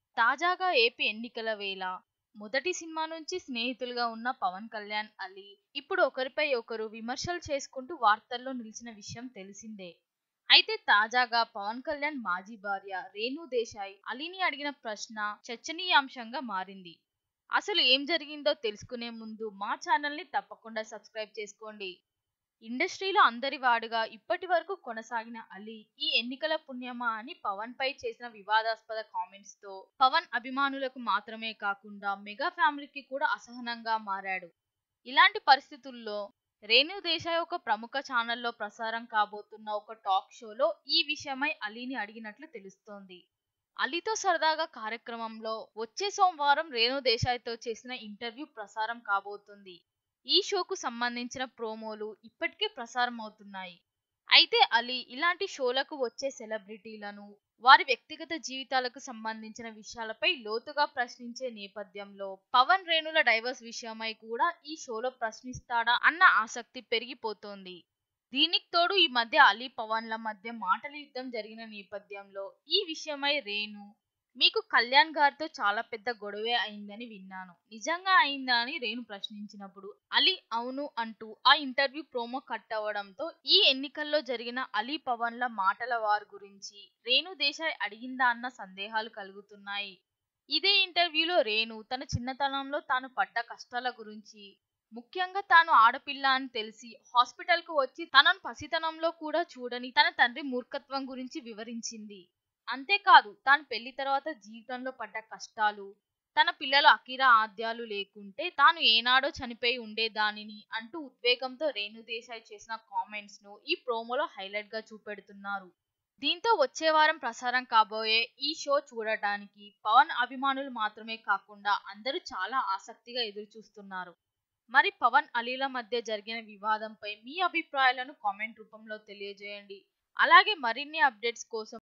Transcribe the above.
తాజాగా ఏపీ ఎన్నికల వేళ మొదటి సినిమా నుంచి స్నేహితులుగా ఉన్న పవన్ కళ్యాణ్ అలీ ఇప్పుడు ఒకరిపై ఒకరు విమర్శలు చేసుకుంటూ వార్తల్లో నిలిచిన విషయం తెలిసిందే అయితే తాజాగా పవన్ కళ్యాణ్ మాజీ భార్య రేణు దేశాయ్ అలీని అడిగిన ప్రశ్న చర్చనీయాంశంగా మారింది అసలు ఏం జరిగిందో తెలుసుకునే ముందు మా ఛానల్ని తప్పకుండా సబ్స్క్రైబ్ చేసుకోండి ఇండస్ట్రీలో అందరి వాడుగా ఇప్పటి వరకు కొనసాగిన అలీ ఈ ఎన్నికల పుణ్యమా అని పవన్ పై చేసిన వివాదాస్పద కామెంట్స్ తో పవన్ అభిమానులకు మాత్రమే కాకుండా మెగా ఫ్యామిలీకి కూడా అసహనంగా మారాడు ఇలాంటి పరిస్థితుల్లో రేణు దేశాయ్ ఒక ప్రముఖ ఛానల్లో ప్రసారం కాబోతున్న ఒక టాక్ షోలో ఈ విషయమై అలీని అడిగినట్లు తెలుస్తోంది అలీతో సరదాగా కార్యక్రమంలో వచ్చే సోమవారం రేణు దేశాయ్తో చేసిన ఇంటర్వ్యూ ప్రసారం కాబోతుంది ఈ షోకు సంబంధించిన ప్రోమోలు ఇప్పటికే ప్రసారం అవుతున్నాయి అయితే అలీ ఇలాంటి షోలకు వచ్చే సెలబ్రిటీలను వారి వ్యక్తిగత జీవితాలకు సంబంధించిన విషయాలపై లోతుగా ప్రశ్నించే నేపథ్యంలో పవన్ రేణుల డైవర్స్ విషయమై కూడా ఈ షోలో ప్రశ్నిస్తాడా అన్న ఆసక్తి పెరిగిపోతోంది దీనికి తోడు ఈ మధ్య అలీ పవన్ల మధ్య మాటల యుద్ధం జరిగిన నేపథ్యంలో ఈ విషయమై రేణు మీకు కళ్యాణ్ గారితో చాలా పెద్ద గొడవే అయిందని విన్నాను నిజంగా అయిందా అని రేణు ప్రశ్నించినప్పుడు అలీ అవును అంటూ ఆ ఇంటర్వ్యూ ప్రోమో కట్ అవ్వడంతో ఈ ఎన్నికల్లో జరిగిన అలీ పవన్ల మాటల వారి గురించి రేణు దేశాయ్ అడిగిందా అన్న సందేహాలు కలుగుతున్నాయి ఇదే ఇంటర్వ్యూలో రేణు తన చిన్నతనంలో తాను పడ్డ కష్టాల గురించి ముఖ్యంగా తాను ఆడపిల్ల అని తెలిసి హాస్పిటల్ కు వచ్చి తనను పసితనంలో కూడా చూడని తన తండ్రి మూర్ఖత్వం గురించి వివరించింది అంతేకాదు తాను పెళ్లి తర్వాత జీవితంలో పడ్డ కష్టాలు తన పిల్లలు అకిరా ఆద్యాలు లేకుంటే తాను ఏనాడో చనిపోయి ఉండేదానిని అంటూ ఉద్వేగంతో రేణు దేశాయ్ చేసిన కామెంట్స్ ను ఈ ప్రోమోలో హైలైట్ గా చూపెడుతున్నారు దీంతో వచ్చే వారం ప్రసారం కాబోయే ఈ షో చూడటానికి పవన్ అభిమానులు మాత్రమే కాకుండా అందరూ చాలా ఆసక్తిగా ఎదురు చూస్తున్నారు మరి పవన్ అలీల మధ్య జరిగిన వివాదంపై మీ అభిప్రాయాలను కామెంట్ రూపంలో తెలియజేయండి అలాగే మరిన్ని అప్డేట్స్ కోసం